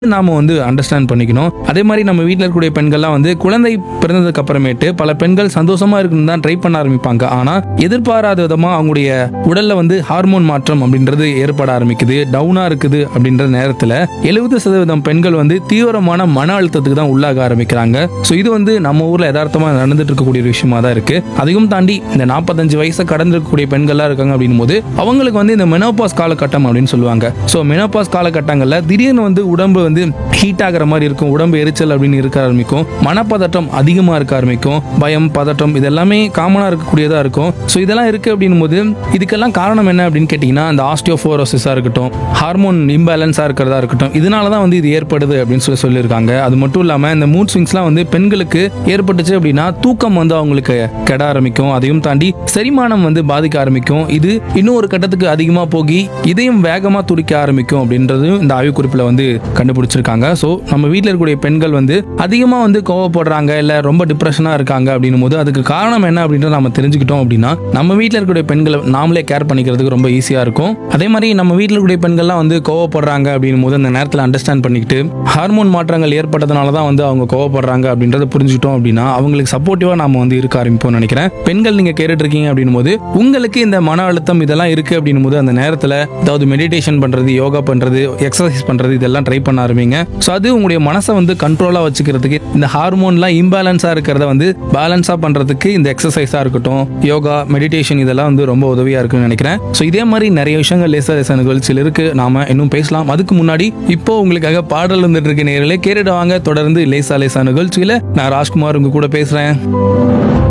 நாம வந்து அண்டர்ஸ்டாண்ட் பண்ணிக்கணும் அதே மாதிரி நம்ம வீட்டில் இருக்கக்கூடிய பெண்கள்லாம் வந்து குழந்தை பிறந்ததுக்கு அப்புறமேட்டு பல பெண்கள் சந்தோஷமா இருக்கணும் தான் ட்ரை பண்ண ஆரம்பிப்பாங்க ஆனா எதிர்பாராத விதமா அவங்களுடைய உடல்ல வந்து ஹார்மோன் மாற்றம் அப்படின்றது ஏற்பட ஆரம்பிக்குது டவுனா இருக்குது அப்படின்ற நேரத்துல எழுபது சதவீதம் பெண்கள் வந்து தீவிரமான மன அழுத்தத்துக்கு தான் உள்ளாக ஆரம்பிக்கிறாங்க ஸோ இது வந்து நம்ம ஊர்ல யதார்த்தமா நடந்துட்டு இருக்கக்கூடிய ஒரு விஷயமா தான் இருக்கு அதையும் தாண்டி இந்த நாற்பத்தஞ்சு வயசை கடந்து இருக்கக்கூடிய பெண்கள்லாம் இருக்காங்க அப்படின்னும் போது அவங்களுக்கு வந்து இந்த மெனோபாஸ் காலகட்டம் அப்படின்னு சொல்லுவாங்க ஸோ மெனோபாஸ் காலகட்டங்களில் திடீர்னு வந்து உடம்பு வந்து ஹீட் ஆகிற மாதிரி இருக்கும் உடம்பு எரிச்சல் அப்படின்னு இருக்க ஆரம்பிக்கும் மனப்பதட்டம் அதிகமாக இருக்க ஆரம்பிக்கும் பயம் பதட்டம் இது எல்லாமே காமனாக இருக்கக்கூடியதாக இருக்கும் ஸோ இதெல்லாம் இருக்கு அப்படின்னும் போது இதுக்கெல்லாம் காரணம் என்ன அப்படின்னு கேட்டிங்கன்னா இந்த ஆஸ்டியோஃபோரோசிஸாக இருக்கட்டும் ஹார்மோன் இம்பேலன்ஸாக இருக்கிறதா இருக்கட்டும் இதனால தான் வந்து இது ஏற்படுது அப்படின்னு சொல்லி சொல்லியிருக்காங்க அது மட்டும் இல்லாமல் இந்த மூட் ஸ்விங்ஸ்லாம் வந்து பெண்களுக்கு ஏற்பட்டுச்சு அப்படின்னா தூக்கம் வந்து அவங்களுக்கு கெட ஆரம்பிக்கும் அதையும் தாண்டி செரிமானம் வந்து பாதிக்க ஆரம்பிக்கும் இது இன்னும் ஒரு கட்டத்துக்கு அதிகமாக போகி இதயம் வேகமாக துடிக்க ஆரம்பிக்கும் அப்படின்றதும் இந்த ஆய்வுக்குறிப்பில் வந்து கண்டுபிடிச்சிருக்காங்க ஸோ நம்ம வீட்டில் இருக்கக்கூடிய பெண்கள் வந்து அதிகமாக வந்து கோவப்படுறாங்க இல்லை ரொம்ப டிப்ரெஷனாக இருக்காங்க அப்படின்னும் போது அதுக்கு காரணம் என்ன அப்படின்றத நம்ம தெரிஞ்சுக்கிட்டோம் அப்படின்னா நம்ம வீட்டில் இருக்கக்கூடிய பெண்களை நாமளே கேர் பண்ணிக்கிறதுக்கு ரொம்ப ஈஸியாக இருக்கும் அதே மாதிரி நம்ம வீட்டில் இருக்கக்கூடிய பெண்கள்லாம் வந்து கோவப்படுறாங்க அப்படின்னும் போது அந்த நேரத்தில் அண்டர்ஸ்டாண்ட் பண்ணிக்கிட்டு ஹார்மோன் மாற்றங்கள் ஏற்பட்டதுனால தான் வந்து அவங்க கோவப்படுறாங்க அப்படின்றத புரிஞ்சுக்கிட்டோம் அப்படின்னா அவங்களுக்கு சப்போர்ட்டிவாக நாம வந்து இருக்க ஆரம்பிப்போம்னு நினைக்கிறேன் பெண்கள் நீங்கள் கேட்டுட்டு இருக்கீங்க அப்படின்னும் போது உங்களுக்கு இந்த மன அழுத்தம் இதெல்லாம் இருக்கு அப்படின்னும் போது அந்த நேரத்தில் ஏதாவது மெடிடேஷன் பண்றது யோகா பண்றது எக்ஸசைஸ் பண்றது இதெல்லாம் ட்ரை பண்ண ஆரம்பிங்க ஸோ அது உங்களுடைய மனசை வந்து கண்ட்ரோலாக வச்சுக்கிறதுக்கு இந்த ஹார்மோன்லாம் இம்பேலன்ஸாக இருக்கிறத வந்து பேலன்ஸாக பண்றதுக்கு இந்த எக்ஸசைஸாக இருக்கட்டும் யோகா மெடிடேஷன் இதெல்லாம் வந்து ரொம்ப உதவியாக இருக்குன்னு நினைக்கிறேன் ஸோ இதே மாதிரி நிறைய விஷயங்கள் லேசா லேசா நிகழ்ச்சியில் இருக்கு நாம இன்னும் பேசலாம் அதுக்கு முன்னாடி இப்போ உங்களுக்காக பாடல் வந்துட்டு இருக்க நேரில் கேட்டுட்டு வாங்க தொடர்ந்து லேசா லேசா நிகழ்ச்சியில் நான் ராஜ்குமார் உங்க கூட பேசுறேன்